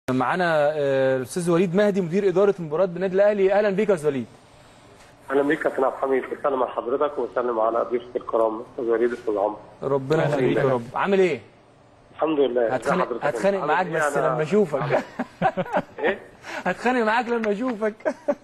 معانا آه، الاستاذ وليد مهدي مدير اداره مباراه بالنادي الاهلي اهلا بيك يا استاذ وليد اهلا بيك يا كابتن عبد الحميد بسلم على حضرتك وبسلم على ضيفك الكرام استاذ وليد استاذ عمرو ربنا أهلا يخليك بيك. يا رب عامل ايه الحمد لله ازي هتخانق حضرتك؟ هتخانق عامل معاك إيه؟ بس أنا- لما اشوفك ايه هتخانق معاك لما اشوفك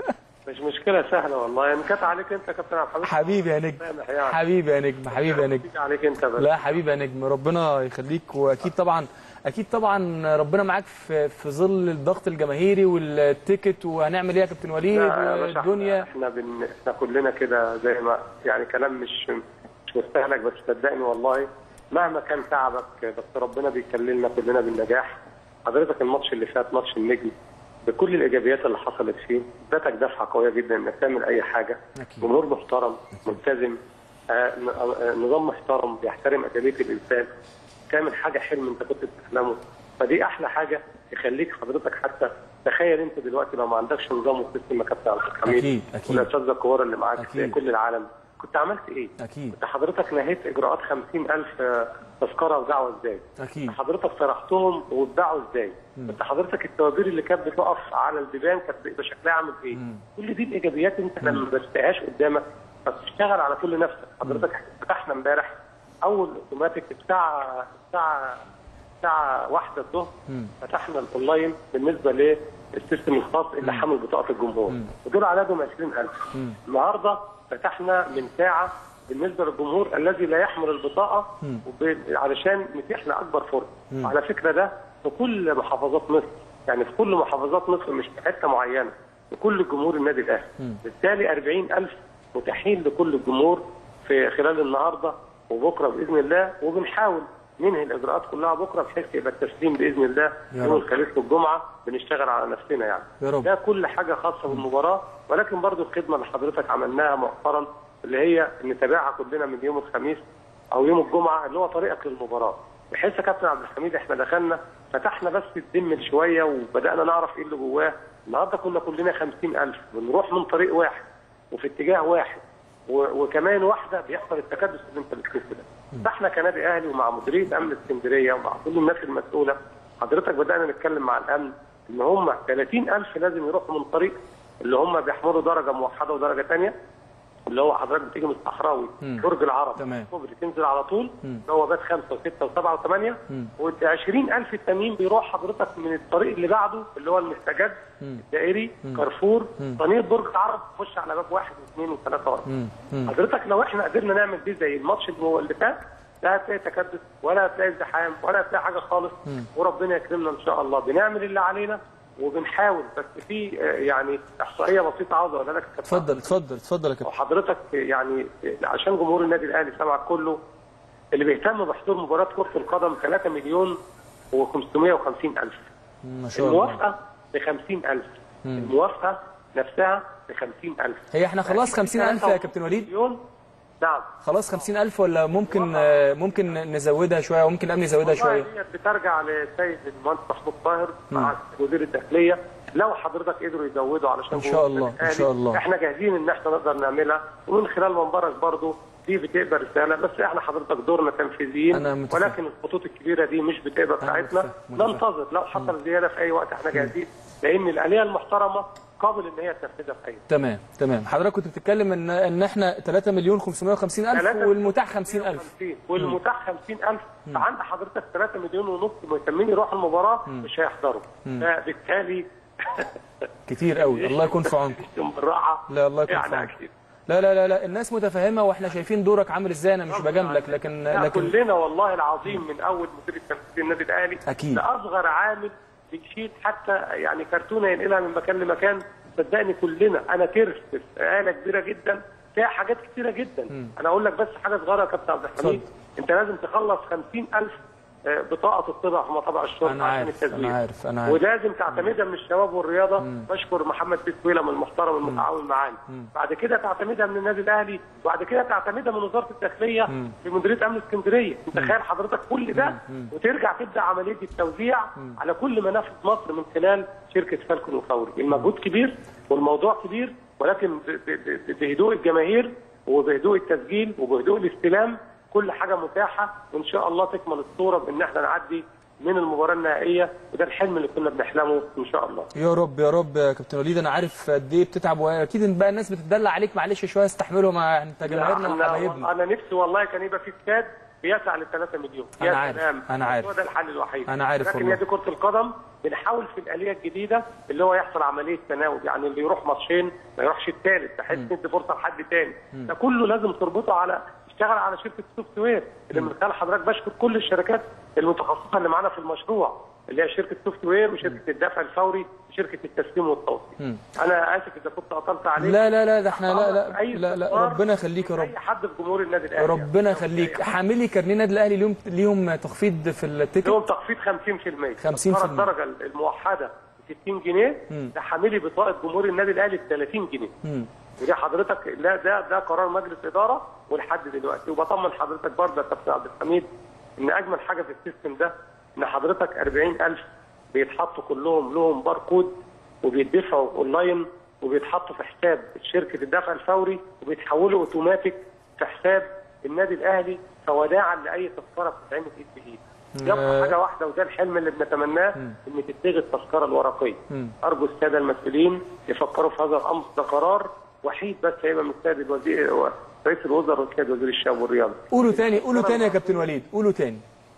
مش مشكله سهله والله ان كانت عليك انت يا كابتن عبد الحميد حبيبي يا نجم سامح يعني. حبيبي يا نجم حبيبي يا نجم تيجي عليك انت بس لا حبيبي يا نجم ربنا يخليك واكيد طبعا اكيد طبعا ربنا معاك في في ظل الضغط الجماهيري والتيكت وهنعمل ايه يا كابتن وليد لا يا باشا، والدنيا احنا احنا, بن... احنا كلنا كده زي ما يعني كلام مش مش مستهلك بس صدقني والله مهما كان تعبك بس ربنا بيكللنا كلنا بالنجاح حضرتك الماتش اللي فات ماتش النجم بكل الايجابيات اللي حصلت فيه ادتك دفعه قويه جدا انك تعمل اي حاجه أكيد. جمهور محترم ملتزم آه، ن- آه، نظام محترم بيحترم ادبيه الانسان تعمل حاجه حلم انت كنت بتحلمه فدي احلى حاجه تخليك حضرتك حتى تخيل انت دلوقتي لو ما عندكش نظام وسيستم يا كابتن عبد الحميد أكيد، أكيد. والاساتذه الكبار اللي معاك أكيد. في كل العالم كنت عملت ايه؟ اكيد كنت حضرتك نهيت اجراءات 50000 آه، تذكره ودعوه ازاي؟ اكيد حضرتك طرحتهم واتباعوا ازاي؟ انت حضرتك التوابير اللي كانت بتقف على البيبان كانت بيبقى شكلها عامل ايه؟ كل دي الايجابيات انت لما ما بتلاقيهاش قدامك فبتشتغل على كل نفسك، حضرتك فتحنا امبارح اول اوتوماتيك الساعه الساعه الساعه واحدة الظهر فتحنا الاونلاين بالنسبه للسيستم الخاص اللي حامل بطاقه الجمهور ودول عددهم 20000 النهارده فتحنا من ساعه بالنسبه للجمهور الذي لا يحمل البطاقه وب- علشان نتيح له اكبر فرصه على فكره ده في كل محافظات مصر يعني في كل محافظات مصر مش في حته معينه في كل جمهور النادي الاهلي بالتالي 40000 متاحين لكل الجمهور في خلال النهارده وبكره باذن الله وبنحاول ننهي الاجراءات كلها بكره بحيث يبقى التسليم باذن الله يا يوم رب. الخميس والجمعه بنشتغل على نفسنا يعني يا رب. ده كل حاجه خاصه بالمباراه ولكن برضو الخدمه اللي حضرتك عملناها مؤخرا اللي هي نتابعها كلنا من يوم الخميس او يوم الجمعه اللي هو طريقك للمباراه بحيث يا كابتن عبد الحميد احنا دخلنا فتحنا بس الدم شويه وبدانا نعرف ايه اللي جواه النهارده كنا كلنا 50000 بنروح من طريق واحد وفي اتجاه واحد و- وكمان واحده بيحصل التكدس اللي انت بتشوفه ده فاحنا كنادي اهلي ومع مديريه امن اسكندريه ومع كل الناس المسؤوله حضرتك بدانا نتكلم مع الامن ان هم 30000 لازم يروحوا من طريق اللي هم بيحملوا درجه موحده ودرجه ثانيه اللي هو حضرتك بتيجي من الصحراوي برج العرب تمام. الصبح تنزل على طول بوابات خمسه وسته وسبعه وثمانيه وال 20000 التانيين بيروح حضرتك من الطريق اللي بعده اللي هو المستجد الدائري كارفور طريق برج العرب تخش على باب واحد واثنين وثلاثه واربعه حضرتك لو احنا قدرنا نعمل دي زي الماتش اللي هو اللي فات لا هتلاقي تكدس ولا هتلاقي ازدحام ولا هتلاقي حاجه خالص وربنا يكرمنا ان شاء الله بنعمل اللي علينا وبنحاول بس في آه، يعني احصائيه بسيطه عاوز اقولها لك يا كابتن اتفضل اتفضل اتفضل يا كابتن وحضرتك يعني عشان جمهور النادي الاهلي سمعك كله اللي بيهتم بحضور مباراه كره القدم 3 مليون و550 الف ما شاء الله الموافقه ب 50 الف الموافقه نفسها ب 50 الف هي احنا خلاص 50000 يا كابتن وليد مليون نعم خلاص 50000 ولا ممكن آه، ممكن نزودها شويه وممكن الامن يزودها والله شويه ديت بترجع للسيد المهندس محمود طاهر مع وزير الداخليه لو حضرتك قدروا يزودوا علشان إن شاء جمهور الله، النادي إن شاء الله. احنا جاهزين ان احنا نقدر نعملها ومن خلال منبرك برضو دي بتقبل رساله بس احنا حضرتك دورنا تنفيذيين أنا متفق. ولكن الخطوط الكبيره دي مش بتقبل بتاعتنا متفق، متفق. ننتظر لو حصل زياده في اي وقت احنا جاهزين لان الاليه المحترمه قابل ان هي تنفذها في اي وقت. تمام تمام حضرتك كنت بتتكلم ان ان احنا 3 مليون 550 الف ثلاثة والمتاح 50 الف 50 والمتاح 50000 فعند حضرتك 3 مليون ونص مهتمين يروحوا المباراه مش هيحضروا فبالتالي كتير قوي الله يكون في عونكم بالراحه لا الله يكون في يعني عونكم اكيد لا لا لا لا الناس متفهمه واحنا شايفين دورك عامل ازاي انا مش بجاملك لكن لا لكن كلنا والله العظيم من اول مدير التنفيذي النادي الاهلي أكيد. لاصغر عامل بيشيل حتى يعني كرتونه ينقلها من مكان لمكان صدقني كلنا انا ترس في آلة كبيره جدا فيها حاجات كتيره جدا انا اقول لك بس حاجه صغيره يا كابتن عبد الحميد انت لازم تخلص 50000 آه، بطاقه تطبع في مطابع الشرطه أنا عشان عارف، التزوير أنا عارف، أنا عارف. ولازم تعتمدها من الشباب والرياضه بشكر محمد بيت ويلم المحترم المتعاون معانا بعد كده تعتمدها من النادي الاهلي وبعد كده تعتمدها من وزاره الداخليه في مديريه امن اسكندريه انت تخيل حضرتك كل ده وترجع تبدا عمليه التوزيع على كل منافذ مصر من خلال شركه فالكون وفوري المجهود كبير والموضوع كبير ولكن ب- ب- ب- بهدوء الجماهير وبهدوء التسجيل وبهدوء الاستلام كل حاجه متاحه وان شاء الله تكمل الصوره بان احنا نعدي من المباراه النهائيه وده الحلم اللي كنا بنحلمه ان شاء الله يا رب يا رب يا كابتن وليد انا عارف قد ايه بتتعب واكيد بقى الناس بتدلع عليك معلش شويه استحملوا ما انت جماهيرنا لا، وحبايبنا انا نفسي والله كان يبقى في استاد بيسع لل 3 مليون أنا يا عارف، سلام. أنا عارف. هو ده الحل الوحيد أنا عارف لكن والله. هي دي كره القدم بنحاول في الاليه الجديده اللي هو يحصل عمليه تناوب يعني اللي يروح ماتشين ما يروحش الثالث بحيث ندي فرصه لحد تاني ده كله لازم تربطه على اشتغل على شركه السوفت وير اللي من خلال حضرتك بشكر كل الشركات المتخصصه اللي معانا في المشروع اللي هي شركه سوفت وير وشركه الدفع الفوري وشركه التسليم والتوصيل انا اسف اذا كنت قطلت عليك لا لا لا ده احنا لا لا أي لا, لا استثمار ربنا يخليك يا رب اي حد في جمهور النادي الاهلي ربنا يخليك حاملي كارنيه النادي الاهلي ليهم ليهم تخفيض في التيكت لهم تخفيض 50% 50%. تذكرة الدرجه الموحده ب 60 جنيه ده حاملي بطاقه جمهور النادي الاهلي ب 30 جنيه ودي حضرتك لا ده ده قرار مجلس اداره ولحد دلوقتي وبطمن حضرتك برضه يا كابتن عبد الحميد ان اجمل حاجه في السيستم ده ان حضرتك 40000 بيتحطوا كلهم لهم باركود وبيدفعوا اونلاين وبيتحطوا في حساب شركه الدفع الفوري وبيتحولوا اوتوماتيك في حساب النادي الاهلي فوداعا لاي تذكره بتتعمل ايد بايد. يبقى حاجه واحده وده الحلم اللي بنتمناه ان تتلغي التذكره الورقيه. ارجو الساده المسؤولين يفكروا في هذا الامر ده قرار وحيد بس هيبقى من السيد الوزير رئيس الوزراء والسيد وزير الشباب والرياضه. قولوا تاني قولوا تاني يا كابتن وليد قولوا تاني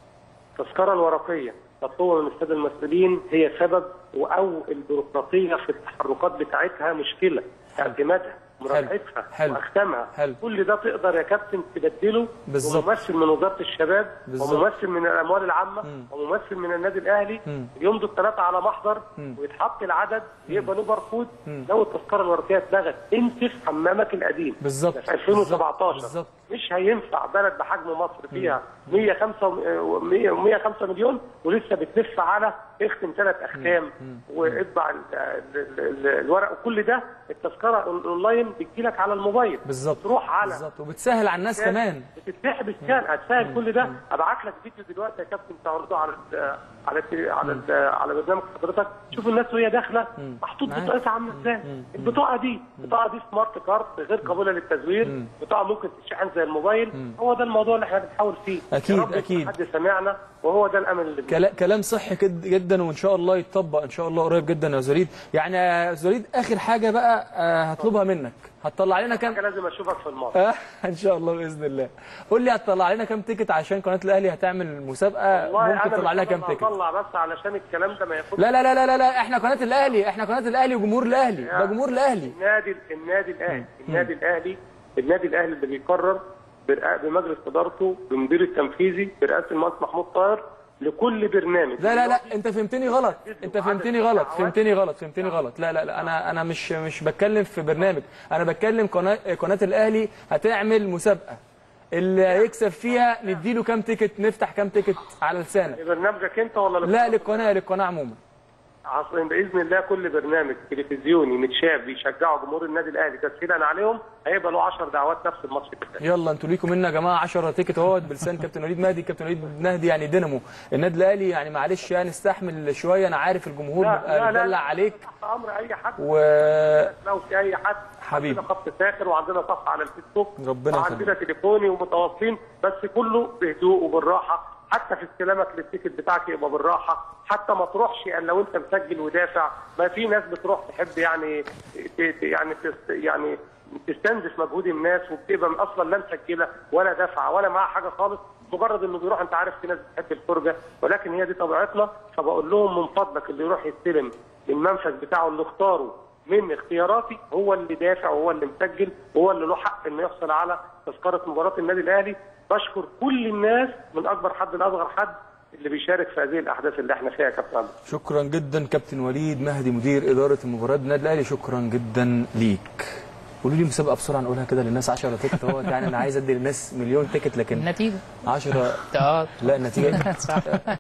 التذكره الورقيه مطلوبه من الساده المسؤولين هي سبب او البيروقراطيه في التحركات بتاعتها مشكله اعتمادها مراجعتها حلو. واختامها حلو. كل ده تقدر يا كابتن تبدله بالظبط. وممثل من وزاره الشباب بالظبط. وممثل من الاموال العامه وممثل من النادي الاهلي يمضوا الثلاثه على محضر ويتحط العدد يقبلوا باركود لو التذكره الورقيه اتلغت انسف حمامك القديم بالظبط. ده في 2017 بالظبط. مش هينفع بلد بحجم مصر فيها 105 و- 100 105 مليون ولسه بتلف على اختم ثلاث اختام واطبع ال- ال- ال- الورق وكل ده التذكره اونلاين بتجيلك على الموبايل بالظبط تروح على بالظبط وبتسهل على الناس كمان بتتسحب سكان هتسهل كل ده ابعت لك فيديو دلوقتي يا كابتن تعرضه على ال على ال على ال على برنامج حضرتك شوف الناس وهي داخله محطوط معاك. بطاقتها عامله ازاي البطاقه دي البطاقه دي سمارت كارد غير قابله للتزوير بطاقه ممكن تتشحن زي الموبايل هو ده الموضوع اللي احنا بنحاول فيه أكيد، يا رب يكون أكيد. حد سمعنا وهو ده الامل اللي كلا- كلام صحي كد- جدا وان شاء الله يتطبق ان شاء الله قريب جدا يا زريد يعني يا زريد اخر حاجه بقى آه، هطلبها منك هتطلع لنا كام حاجه لازم اشوفك في الماتش آه، ان شاء الله باذن الله قول لي هتطلع لنا كام تيكت عشان قناه الاهلي هتعمل مسابقه والله ممكن انا تطلع لنا مش كام هطلع- تيكت هطلع بس علشان الكلام ده ما ياخدش لا لا لا لا لا, لا احنا قناه الاهلي احنا قناه الاهلي وجمهور الاهلي ده جمهور الاهلي النادي النادي الاهلي النادي الاهلي النادي الاهلي اللي بيقرر برئا- بمجلس ادارته بمدير التنفيذي برئاسه المهندس محمود طاهر لكل برنامج لا لا لا انت فهمتني غلط انت فهمتني غلط فهمتني غلط فهمتني غلط لا لا لا انا انا مش مش بتكلم في برنامج انا بتكلم قناه قناه الاهلي هتعمل مسابقه اللي هيكسب فيها نديله كام تيكت نفتح كام تيكت على لسانك برنامجك انت ولا لا للقناه للقناه عموما عصرين باذن الله كل برنامج تلفزيوني متشاف بيشجعوا جمهور النادي الاهلي تسهيلا عليهم هيبقى له 10 دعوات نفس الماتش الثاني يلا انتوا ليكم منا يا جماعه 10 تيكت اهوت بلسان كابتن وليد مهدي كابتن وليد مهدي يعني دينامو النادي الاهلي يعني معلش يعني استحمل شويه انا عارف الجمهور بيبقى بيدلع عليك تحت امر اي حد و لو في اي حد حبيبي. عندنا خط ساخر وعندنا صفحه على الفيسبوك ربنا وعندنا تليفوني ومتواصلين بس كله بهدوء وبالراحه حتى في استلامك للتيكت بتاعك يبقى بالراحه حتى ما تروحش الا لو انت مسجل ودافع ما في ناس بتروح تحب يعني ت- ت- يعني تست يعني تستنزف مجهود الناس وبتبقى اصلا لا مسجله ولا دافعه ولا معاها حاجه خالص مجرد انه بيروح انت عارف في ناس بتحب الفرجه ولكن هي دي طبيعتنا فبقول لهم من فضلك اللي يروح يستلم المنفذ بتاعه اللي اختاره من اختياراتي هو اللي دافع وهو اللي مسجل وهو اللي له حق انه يحصل على تذكره مباراه النادي الاهلي بشكر كل الناس من اكبر حد لاصغر حد اللي بيشارك في هذه الاحداث اللي احنا فيها يا كابتن عمرو. شكرا جدا كابتن وليد مهدي مدير اداره المباراه النادي الاهلي شكرا جدا ليك قولوا لي مسابقه بسرعه نقولها كده للناس 10 تيكت اهوت يعني انا عايز ادي للناس مليون تيكت لكن النتيجة 10 اه لا النتيجه صح